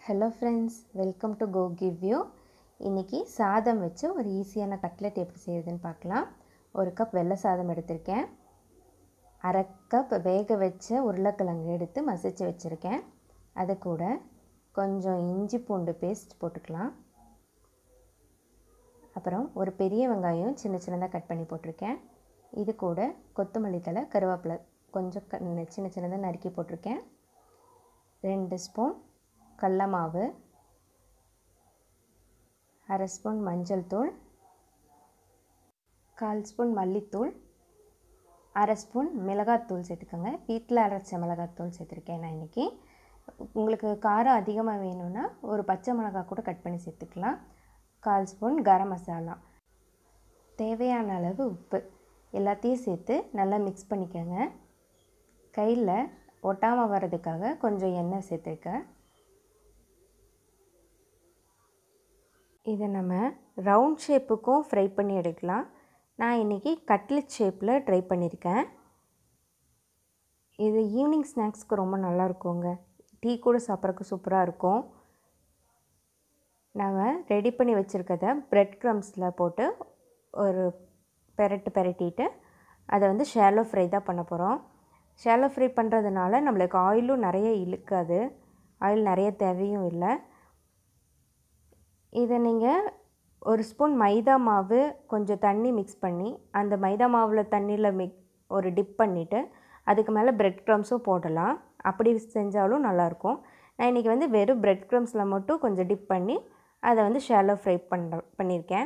hello friends welcome to go give you இன்றைக்கி சாதம் வச்சு ஒரு ஈஸியான கட்லெட் எப்படி செய்யுதுன்னு பார்க்கலாம் ஒரு கப் வெள்ளை சாதம் எடுத்திருக்கேன் அரை கப் வேக வச்ச உருளைக்கிழங்கு எடுத்து மசிச்சு வச்சுருக்கேன் அது கூட கொஞ்சம் இஞ்சி பூண்டு பேஸ்ட் போட்டுக்கலாம் அப்புறம் ஒரு பெரிய வெங்காயம் சின்ன சின்னதாக கட் பண்ணி போட்டிருக்கேன் இது கூட கொத்தமல்லி தழை கருவேப்பிலை கொஞ்சம் க சின்ன சின்னதாக நறுக்கி போட்டிருக்கேன் ரெண்டு ஸ்பூன் கடல மாவு அரை ஸ்பூன் மஞ்சள் தூள் கால் ஸ்பூன் மல்லித்தூள் அரை ஸ்பூன் மிளகாத்தூள் சேர்த்துக்கோங்க வீட்டில் அரைச்ச மிளகாத்தூள் சேர்த்துருக்கேன் நான் இன்றைக்கி உங்களுக்கு காரம் அதிகமாக வேணும்னா ஒரு பச்சை மிளகாய் கூட கட் பண்ணி சேர்த்துக்கலாம் கால் ஸ்பூன் கரம் மசாலா தேவையான அளவு உப்பு எல்லாத்தையும் சேர்த்து நல்லா மிக்ஸ் பண்ணிக்கோங்க கையில் ஒட்டாமல் வர்றதுக்காக கொஞ்சம் எண்ணெய் சேர்த்துருக்கேன் இதை நம்ம ரவுண்ட் ஷேப்புக்கும் ஃப்ரை பண்ணி எடுக்கலாம் நான் இன்றைக்கி கட்லெட் ஷேப்பில் ட்ரை பண்ணியிருக்கேன் இது ஈவினிங் ஸ்நாக்ஸ்க்கு ரொம்ப நல்லா இருக்குங்க டீ கூட சாப்பிட்றதுக்கு சூப்பராக இருக்கும் நாம் ரெடி பண்ணி வச்சுருக்கத ப்ரெட் க்ரம்ஸில் போட்டு ஒரு பெரட்டு பெரட்டிட்டு அதை வந்து ஷேலோ ஃப்ரை தான் பண்ண போகிறோம் ஷேலோ ஃப்ரை பண்ணுறதுனால நம்மளுக்கு ஆயிலும் நிறைய இழுக்காது ஆயில் நிறைய தேவையும் இல்லை இதை நீங்கள் ஒரு ஸ்பூன் மைதா மாவு கொஞ்சம் தண்ணி மிக்ஸ் பண்ணி அந்த மைதா மாவில் தண்ணியில் மிக் ஒரு டிப் பண்ணிவிட்டு அதுக்கு மேலே ப்ரெட் க்ரம்ஸும் போடலாம் அப்படி செஞ்சாலும் நல்லாயிருக்கும் நான் இன்றைக்கி வந்து வெறும் ப்ரெட் க்ரம்ஸில் மட்டும் கொஞ்சம் டிப் பண்ணி அதை வந்து ஷேலோ ஃப்ரை பண்ண பண்ணியிருக்கேன்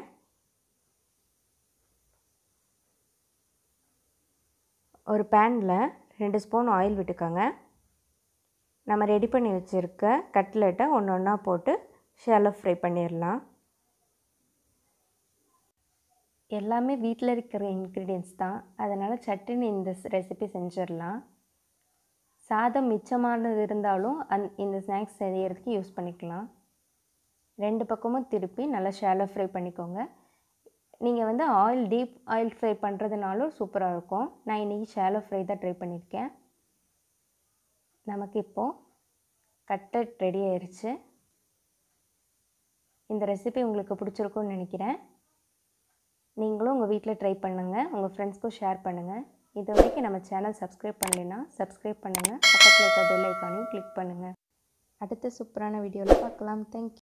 ஒரு பேனில் ரெண்டு ஸ்பூன் ஆயில் விட்டுக்கோங்க நம்ம ரெடி பண்ணி வச்சுருக்க கட்லெட்டை ஒன்று ஒன்றா போட்டு ஷேலோ ஃப்ரை பண்ணிடலாம் எல்லாமே வீட்டில் இருக்கிற இன்க்ரீடியன்ஸ் தான் அதனால் சட்டுன்னு இந்த ரெசிபி செஞ்சிடலாம் சாதம் மிச்சமானது இருந்தாலும் அந் இந்த ஸ்நாக்ஸ் செய்யறதுக்கு யூஸ் பண்ணிக்கலாம் ரெண்டு பக்கமும் திருப்பி நல்லா ஷேலோ ஃப்ரை பண்ணிக்கோங்க நீங்கள் வந்து ஆயில் டீப் ஆயில் ஃப்ரை பண்ணுறதுனாலும் சூப்பராக இருக்கும் நான் இன்றைக்கி ஷேலோ ஃப்ரை தான் ட்ரை பண்ணியிருக்கேன் நமக்கு இப்போது கட்லெட் ரெடி ஆயிடுச்சு இந்த ரெசிபி உங்களுக்கு பிடிச்சிருக்கும்னு நினைக்கிறேன் நீங்களும் உங்கள் வீட்டில் ட்ரை பண்ணுங்கள் உங்கள் ஃப்ரெண்ட்ஸ்க்கும் ஷேர் பண்ணுங்கள் இது வரைக்கும் நம்ம சேனல் சப்ஸ்கிரைப் பண்ணலைன்னா சப்ஸ்கிரைப் பண்ணுங்கள் பக்கத்தில் இருக்க பெல் ஐக்கானையும் கிளிக் பண்ணுங்கள் அடுத்த சூப்பரான வீடியோவில் பார்க்கலாம் தேங்க்யூ